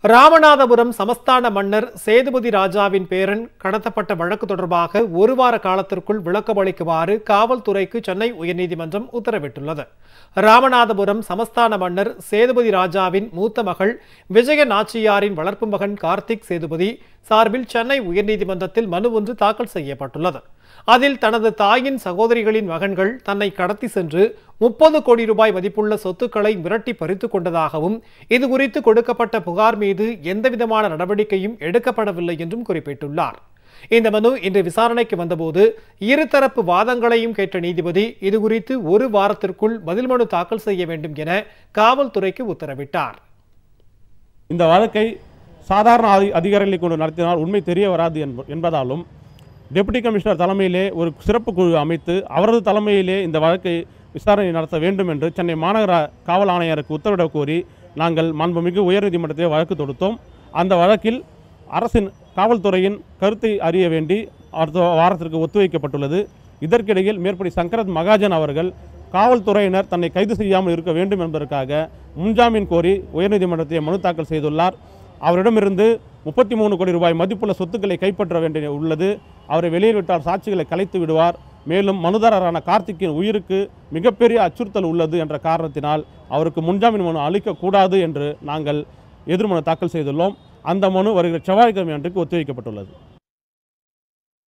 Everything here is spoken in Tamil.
ராமநாதபுரம் சமஸ்தான மன்னர் சேதுபதி ராஜாவின் பேரன் கடத்தப்பட்ட வழக்கு தொடர்பாக ஒரு வார காலத்திற்குள் விளக்கமளிக்குமாறு காவல்துறைக்கு சென்னை உயர்நீதிமன்றம் உத்தரவிட்டுள்ளது ராமநாதபுரம் சமஸ்தான மன்னர் சேதுபதி ராஜாவின் மூத்த மகள் விஜய நாச்சியாரின் வளர்ப்பு மகன் கார்த்திக் சேதுபதி சார்பில் சென்னை உயர்நீதிமன்றத்தில் மனு ஒன்று தாக்கல் செய்யப்பட்டுள்ளது அதில் தனது தாயின் சகோதரிகளின் மகன்கள் தன்னை கடத்தி சென்று முப்பது கோடி ரூபாய் மதிப்புள்ள சொத்துக்களை மிரட்டி பறித்துக் கொண்டதாகவும் இது குறித்து கொடுக்கப்பட்ட புகார் மீது எந்தவிதமான நடவடிக்கையும் எடுக்கப்படவில்லை என்றும் குறிப்பிட்டுள்ளார் இந்த மனு இன்று விசாரணைக்கு வந்தபோது இருதரப்பு வாதங்களையும் கேட்ட நீதிபதி இதுகுறித்து ஒரு வாரத்திற்குள் பதில் மனு தாக்கல் செய்ய வேண்டும் என காவல்துறைக்கு உத்தரவிட்டார் இந்த வழக்கை சாதாரண அதி அதிகாரிகளை கொண்டு நடத்தினால் உண்மை தெரிய வராது என்ப- என்பதாலும் டெபுட்டி கமிஷனர் தலைமையிலே ஒரு சிறப்பு குழு அமைத்து அவரது தலைமையிலே இந்த வழக்கை விசாரணை நடத்த வேண்டும் என்று சென்னை மாநகர காவல் ஆணையருக்கு உத்தரவிடக் கோரி நாங்கள் மாண்புமிகு உயர்நீதிமன்றத்தில் வழக்கு தொடுத்தோம் அந்த வழக்கில் அரசின் காவல்துறையின் கருத்தை அறிய வேண்டி அடுத்த வாரத்திற்கு ஒத்திவைக்கப்பட்டுள்ளது இதற்கிடையில் மேற்படி சங்கரத் மகாஜன் அவர்கள் காவல்துறையினர் தன்னை கைது செய்யாமல் இருக்க வேண்டும் என்பதற்காக முன்ஜாமீன் கோரி உயர்நீதிமன்றத்தில் மனு தாக்கல் செய்துள்ளார் அவரிடமிருந்து முப்பத்தி மூணு கோடி ரூபாய் மதிப்புள்ள சொத்துக்களை கைப்பற்ற வேண்டிய உள்ளது அவரை வெளியில் விட்டால் சாட்சிகளை கலைத்து விடுவார் மேலும் மனுதாரரான கார்த்திக்கின் உயிருக்கு மிகப்பெரிய அச்சுறுத்தல் உள்ளது என்ற காரணத்தினால் அவருக்கு முன்ஜாமீன் மனு அளிக்கக்கூடாது என்று நாங்கள் எதிர்மனு தாக்கல் செய்துள்ளோம் அந்த மனு வருகிற செவ்வாய்க்கிழமை அன்றைக்கு ஒத்திவைக்கப்பட்டுள்ளது